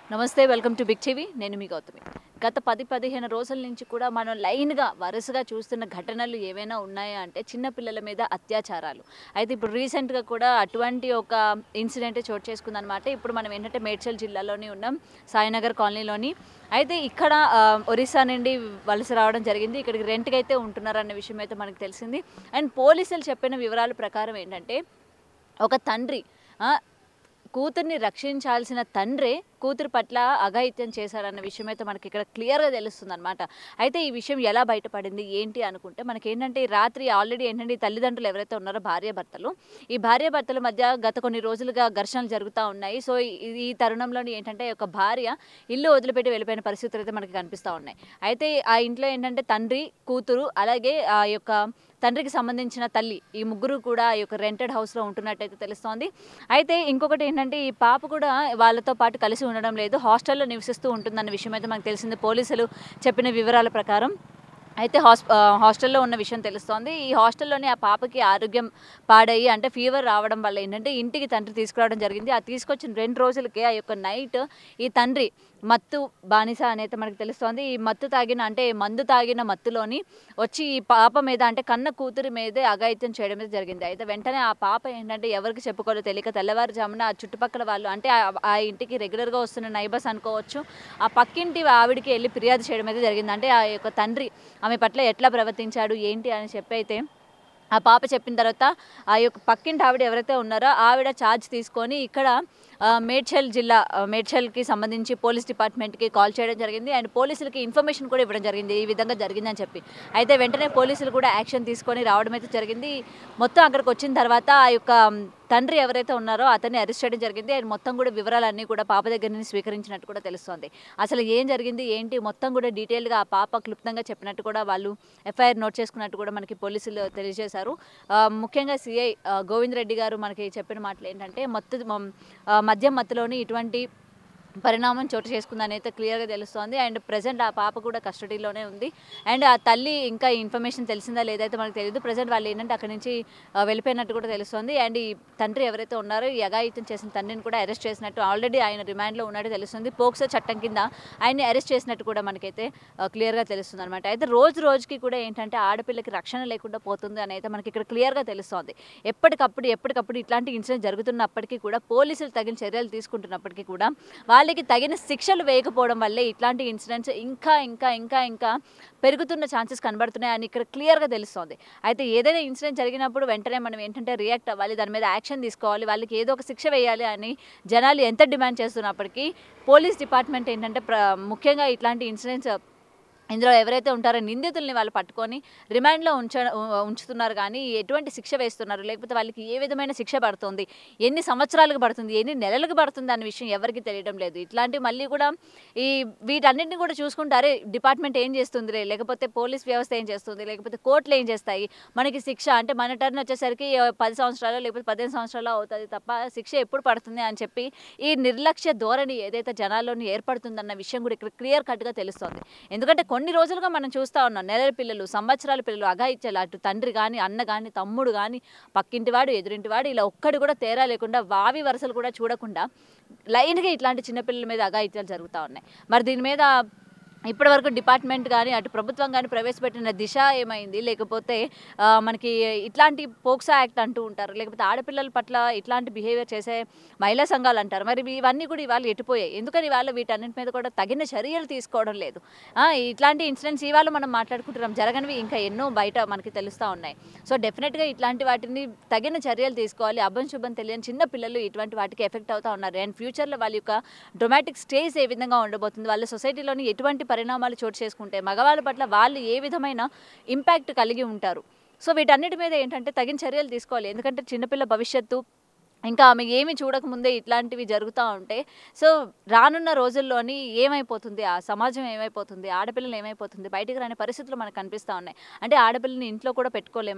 నమస్తే welcome to big TV నేను మీ గౌతమి గత పది పదిహేను రోజుల నుంచి కూడా మనం లైన్గా వరుసగా చూస్తున్న ఘటనలు ఏవైనా ఉన్నాయా అంటే చిన్న పిల్లల మీద అత్యాచారాలు అయితే ఇప్పుడు రీసెంట్గా కూడా అటువంటి ఒక ఇన్సిడెంట్ చోటు చేసుకుందనమాట ఇప్పుడు మనం ఏంటంటే మేడ్చల్ జిల్లాలోని ఉన్నాం సాయినగర్ కాలనీలోని అయితే ఇక్కడ ఆ, ఒరిస్సా నుండి వలస రావడం జరిగింది ఇక్కడికి రెంట్కి అయితే ఉంటున్నారన్న విషయం అయితే మనకు తెలిసింది అండ్ పోలీసులు చెప్పిన వివరాల ప్రకారం ఏంటంటే ఒక తండ్రి ఆ, కూతుర్ని రక్షించాల్సిన తండ్రే కూతురు పట్ల అఘాయిత్యం చేశాడన్న విషయం అయితే మనకి ఇక్కడ క్లియర్గా తెలుస్తుంది అనమాట అయితే ఈ విషయం ఎలా బయటపడింది ఏంటి అనుకుంటే మనకి ఏంటంటే ఈ రాత్రి ఆల్రెడీ ఏంటంటే ఈ తల్లిదండ్రులు ఎవరైతే ఉన్నారో భార్యాభర్తలు ఈ భార్యాభర్తల మధ్య గత కొన్ని రోజులుగా ఘర్షణలు జరుగుతూ ఉన్నాయి సో ఈ- ఈ తరుణంలోని ఏంటంటే ఒక భార్య ఇల్లు వదిలిపెట్టి వెళ్ళిపోయిన పరిస్థితులు అయితే మనకి కనిపిస్తూ ఉన్నాయి అయితే ఆ ఇంట్లో ఏంటంటే తండ్రి కూతురు అలాగే ఆ యొక్క తండ్రికి సంబంధించిన తల్లి ఈ ముగ్గురు కూడా ఈ యొక్క రెంటెడ్ హౌస్లో ఉంటున్నట్టయితే తెలుస్తోంది అయితే ఇంకొకటి ఏంటంటే ఈ పాప కూడా వాళ్ళతో పాటు కలిసి ఉండడం లేదు హాస్టల్లో నివసిస్తూ ఉంటుందన్న విషయం అయితే మనకు తెలిసింది పోలీసులు చెప్పిన వివరాల ప్రకారం అయితే హాస్ ఆ, హాస్టల్లో ఉన్న విషయం తెలుస్తోంది ఈ హాస్టల్లోనే ఆ పాపకి ఆరోగ్యం పాడయ్యి అంటే ఫీవర్ రావడం వల్ల ఏంటంటే ఇంటికి తండ్రి తీసుకురావడం జరిగింది ఆ తీసుకొచ్చిన రెండు రోజులకే ఆ యొక్క నైట్ ఈ తండ్రి మత్తు బానిస అనేది మనకు తెలుస్తోంది ఈ మత్తు తాగిన అంటే మందు తాగిన మత్తులోని వచ్చి ఈ పాప మీద అంటే కన్న కూతురి మీదే అఘాయిత్యం చేయడం అయితే జరిగింది అయితే వెంటనే ఆ పాప ఏంటంటే ఎవరికి చెప్పుకోలో తెలియక తెల్లవారుజామున ఆ చుట్టుపక్కల వాళ్ళు అంటే ఆ- ఆ ఇంటికి రెగ్యులర్గా వస్తున్న నైబర్స్ అనుకోవచ్చు ఆ పక్కింటి ఆవిడికి వెళ్ళి ఫిర్యాదు చేయడం అయితే జరిగింది అంటే ఆ యొక్క తండ్రి ఆమె పట్ల ఎట్లా ప్రవర్తించాడు ఏంటి అని చెప్పి అయితే ఆ పాప చెప్పిన తర్వాత ఆ యొక్క పక్కింటి ఆవిడ ఎవరైతే ఉన్నారో ఆవిడ ఛార్జ్ తీసుకొని ఇక్కడ ఆ, మేడ్చల్ జిల్లా ఆ, మేడ్చల్కి సంబంధించి పోలీస్ డిపార్ట్మెంట్కి కాల్ చేయడం జరిగింది అండ్ పోలీసులకి ఇన్ఫర్మేషన్ కూడా ఇవ్వడం జరిగింది ఈ విధంగా జరిగిందని చెప్పి అయితే వెంటనే పోలీసులు కూడా యాక్షన్ తీసుకొని రావడం అయితే జరిగింది మొత్తం అక్కడికి వచ్చిన తర్వాత ఆ యొక్క మ్, తండ్రి ఎవరైతే ఉన్నారో అతన్ని అరెస్ట్ చేయడం జరిగింది అండ్ మొత్తం కూడా వివరాలన్నీ కూడా పాప దగ్గర నుంచి స్వీకరించినట్టు కూడా తెలుస్తోంది అసలు ఏం జరిగింది ఏంటి మొత్తం కూడా డీటెయిల్గా ఆ పాప క్లుప్తంగా చెప్పినట్టు కూడా వాళ్ళు ఎఫ్ఐఆర్ నోట్ చేసుకున్నట్టు కూడా మనకి పోలీసులు తెలియజేశారు ఆ, ముఖ్యంగా సిఐ గోవింద్ రెడ్డి గారు మనకి చెప్పిన మాటలు ఏంటంటే మత్తు మ- ఆ, మద్యం మత్తులోని ఇటువంటి పరిణామం చోటు చేసుకుందని అయితే క్లియర్గా తెలుస్తోంది అండ్ ప్రజెంట్ ఆ పాప కూడా కస్టడీలోనే ఉంది అండ్ ఆ తల్లి ఇంకా ఇన్ఫర్మేషన్ తెలిసిందా లేదైతే మనకు తెలియదు ప్రజెంట్ వాళ్ళు ఏంటంటే అక్కడి నుంచి ఆ, వెళ్ళిపోయినట్టు కూడా తెలుస్తోంది అండ్ ఈ తండ్రి ఎవరైతే ఉన్నారో ఈ అఘాయిత్యం చేసిన తండ్రిని కూడా అరెస్ట్ చేసినట్టు ఆల్రెడీ ఆయన రిమాండ్లో ఉన్నట్టు తెలుస్తుంది పోక్సో చట్టం కింద ఆయన్ని అరెస్ట్ చేసినట్టు కూడా మనకైతే ఆ, క్లియర్గా తెలుస్తుంది అనమాట అయితే రోజు రోజుకి కూడా ఏంటంటే ఆడపిల్లకి రక్షణ లేకుండా పోతుంది అని అయితే మనకి ఇక్కడ క్లియర్గా తెలుస్తోంది ఎప్పటికప్పుడు ఎప్పటికప్పుడు ఇట్లాంటి ఇన్సిడెంట్ జరుగుతున్నప్పటికీ కూడా పోలీసులు తగిన చర్యలు తీసుకుంటున్నప్పటికీ కూడా వాళ్ళకి తగిన శిక్షలు వేయకపోవడం వల్లే ఇట్లాంటి ఇన్సిడెంట్స్ ఇంకా ఇంకా ఇంకా ఇంకా పెరుగుతున్న ఛాన్సెస్ కనబడుతున్నాయని ఇక్కడ క్లియర్గా తెలుస్తోంది అయితే ఏదైనా ఇన్సిడెంట్ జరిగినప్పుడు వెంటనే మనం ఏంటంటే రియాక్ట్ అవ్వాలి దాని మీద యాక్షన్ తీసుకోవాలి వాళ్ళకి ఏదో ఒక శిక్ష వేయాలి అని జనాలు ఎంత డిమాండ్ చేస్తున్నప్పటికీ పోలీస్ డిపార్ట్మెంట్ ఏంటంటే ప్ర ముఖ్యంగా ఇట్లాంటి ఇన్సిడెంట్స్ ఇందులో ఎవరైతే ఉంటారో నిందితుల్ని వాళ్ళు పట్టుకొని రిమాండ్లో ఉంచ ఉ- ఉంచుతున్నారు కానీ ఎటువంటి శిక్ష వేస్తున్నారు లేకపోతే వాళ్ళకి ఏ విధమైన శిక్ష పడుతుంది ఎన్ని సంవత్సరాలకు పడుతుంది ఎన్ని నెలలకు పడుతుంది అనే విషయం ఎవరికి తెలియడం లేదు ఇట్లాంటి మళ్ళీ కూడా ఈ వీటన్నిటిని కూడా చూసుకుంటారే డిపార్ట్మెంట్ ఏం చేస్తుంది లేకపోతే పోలీస్ వ్యవస్థ ఏం చేస్తుంది లేకపోతే కోర్టులు ఏం చేస్తాయి మనకి శిక్ష అంటే మన టర్న్ వచ్చేసరికి ఆ, పది సంవత్సరాలు లేకపోతే పదిహేను సంవత్సరాలు అవుతుంది తప్ప శిక్ష ఎప్పుడు పడుతుంది అని చెప్పి ఈ నిర్లక్ష్య ధోరణి ఏదైతే జనాల్లోని ఏర్పడుతుందన్న విషయం కూడా ఇక్కడ క్లియర్ కట్గా తెలుస్తుంది ఎందుకంటే కొన్ని రోజులుగా మనం చూస్తూ ఉన్నాం నెలల పిల్లలు సంవత్సరాల పిల్లలు అఘాయిత్యాలు అటు తండ్రి కానీ అన్న కానీ తమ్ముడు కానీ పక్కింటివాడు ఎదురింటివాడు ఇలా ఒక్కడు కూడా తేడా లేకుండా వావి వరుసలు కూడా చూడకుండా లైన్గా ఇట్లాంటి చిన్నపిల్లల మీద అఘాయిత్యాలు జరుగుతూ ఉన్నాయి మరి దీని మీద ఇప్పటివరకు డిపార్ట్మెంట్ కానీ అటు ప్రభుత్వం కానీ ప్రవేశపెట్టిన దిశ ఏమైంది లేకపోతే ఆ, మనకి ఇట్లాంటి పోక్సా యాక్ట్ అంటూ ఉంటారు లేకపోతే ఆడపిల్లల పట్ల ఇట్లాంటి బిహేవియర్ చేసే మహిళా సంఘాలు అంటారు మరి ఇవన్నీ కూడా ఇవాళ ఎటుపోయాయి ఎందుకని ఇవాళ వీటన్నిటి మీద కూడా తగిన చర్యలు తీసుకోవడం లేదు ఆ, ఇట్లాంటి ఇన్సిడెంట్స్ ఇవాళ మనం మాట్లాడుకుంటున్నాం జరగనివి ఇంకా ఎన్నో బయట మనకి తెలుస్తూ ఉన్నాయి సో డెఫినెట్గా ఇట్లాంటి వాటిని తగిన చర్యలు తీసుకోవాలి అభం శుభం తెలియని చిన్న పిల్లలు ఇటువంటి వాటికి ఎఫెక్ట్ అవుతూ ఉన్నారు అండ్ ఫ్యూచర్లో వాళ్ళ యొక్క డొమాటిక్ స్టేజ్ ఏ విధంగా ఉండబోతుంది వాళ్ళ సొసైటీలోని ఎటువంటి పరిణామాలు చోటు చేసుకుంటే మగవాళ్ళ పట్ల వాళ్ళు ఏ విధమైన ఇంపాక్ట్ కలిగి ఉంటారు సో వీటన్నిటి మీద ఏంటంటే తగిన చర్యలు తీసుకోవాలి ఎందుకంటే చిన్నపిల్ల భవిష్యత్తు ఇంకా ఆమె ఏమి చూడకముందే ఇట్లాంటివి జరుగుతూ ఉంటే సో రానున్న రోజుల్లోని ఏమైపోతుంది ఆ సమాజం ఏమైపోతుంది ఆడపిల్లలు ఏమైపోతుంది బయటికి రాని పరిస్థితులు మనకు కనిపిస్తూ ఉన్నాయి అంటే ఆడపిల్లని ఇంట్లో కూడా పెట్టుకోలేమా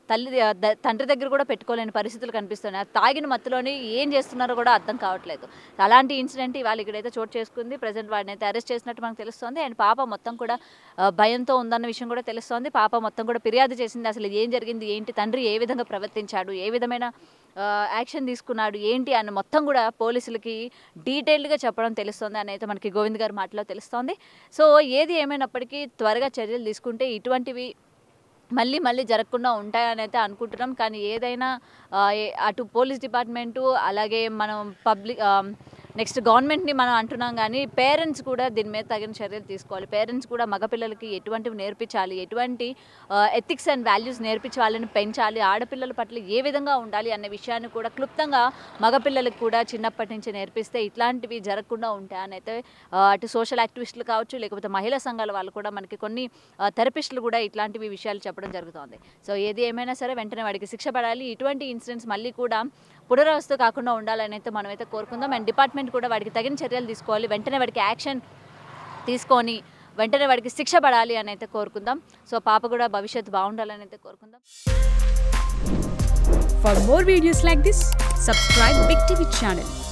తల్లి ద- తండ్రి దగ్గర కూడా పెట్టుకోలేని పరిస్థితులు కనిపిస్తున్నాయి ఆ తాగిన మత్తులోని ఏం చేస్తున్నారో కూడా అర్థం కావట్లేదు అలాంటి ఇన్సిడెంట్ ఇవాళ ఇక్కడైతే చోటు చేసుకుంది ప్రజెంట్ వాడిని అయితే అరెస్ట్ చేసినట్టు మనకు తెలుస్తోంది అండ్ పాప మొత్తం కూడా ఆ, భయంతో ఉందన్న విషయం కూడా తెలుస్తోంది పాప మొత్తం కూడా ఫిర్యాదు చేసింది అసలు ఏం జరిగింది ఏంటి తండ్రి ఏ విధంగా ప్రవర్తించాడు ఏ విధమైన ఆ, యాక్షన్ తీసుకున్నాడు ఏంటి అని మొత్తం కూడా పోలీసులకి డీటెయిల్డ్గా చెప్పడం తెలుస్తుంది అని అయితే మనకి గోవింద్ గారి మాటలో తెలుస్తోంది సో ఏది ఏమైనప్పటికీ త్వరగా చర్యలు తీసుకుంటే ఇటువంటివి మళ్ళీ మళ్ళీ జరగకుండా ఉంటాయని అయితే అనుకుంటున్నాం కానీ ఏదైనా ఆ, ఏ- అటు పోలీస్ డిపార్ట్మెంటు అలాగే మనం పబ్లిక్ నెక్స్ట్ గవర్నమెంట్ని మనం అంటున్నాం కానీ పేరెంట్స్ కూడా దీని మీద తగిన చర్యలు తీసుకోవాలి పేరెంట్స్ కూడా మగపిల్లలకి ఎటువంటివి నేర్పించాలి ఎటువంటి ఎథిక్స్ అండ్ వాల్యూస్ నేర్పించి వాళ్ళని పెంచాలి ఆడపిల్లల పట్ల ఏ విధంగా ఉండాలి అనే విషయాన్ని కూడా క్లుప్తంగా మగపిల్లలకు కూడా చిన్నప్పటి నుంచి నేర్పిస్తే ఇట్లాంటివి జరగకుండా ఉంటాయని అయితే ఆ, అటు సోషల్ యాక్టివిస్టులు కావచ్చు లేకపోతే మహిళా సంఘాల వాళ్ళు కూడా మనకి కొన్ని థెరపిస్టులు కూడా ఇట్లాంటివి విషయాలు చెప్పడం జరుగుతుంది సో ఏది ఏమైనా సరే వెంటనే వాడికి శిక్ష పడాలి ఇటువంటి ఇన్సిడెంట్స్ మళ్ళీ కూడా పునరావస్థ కాకుండా ఉండాలని అయితే మనమైతే కోరుకుందాం అండ్ డిపార్ట్మెంట్ కూడా వాడికి తగిన చర్యలు తీసుకోవాలి వెంటనే వాడికి యాక్షన్ తీసుకొని వెంటనే వాడికి శిక్ష పడాలి అని అయితే కోరుకుందాం సో పాప కూడా భవిష్యత్తు బాగుండాలని అయితే కోరుకుందాం For more videos like this, subscribe Big TV channel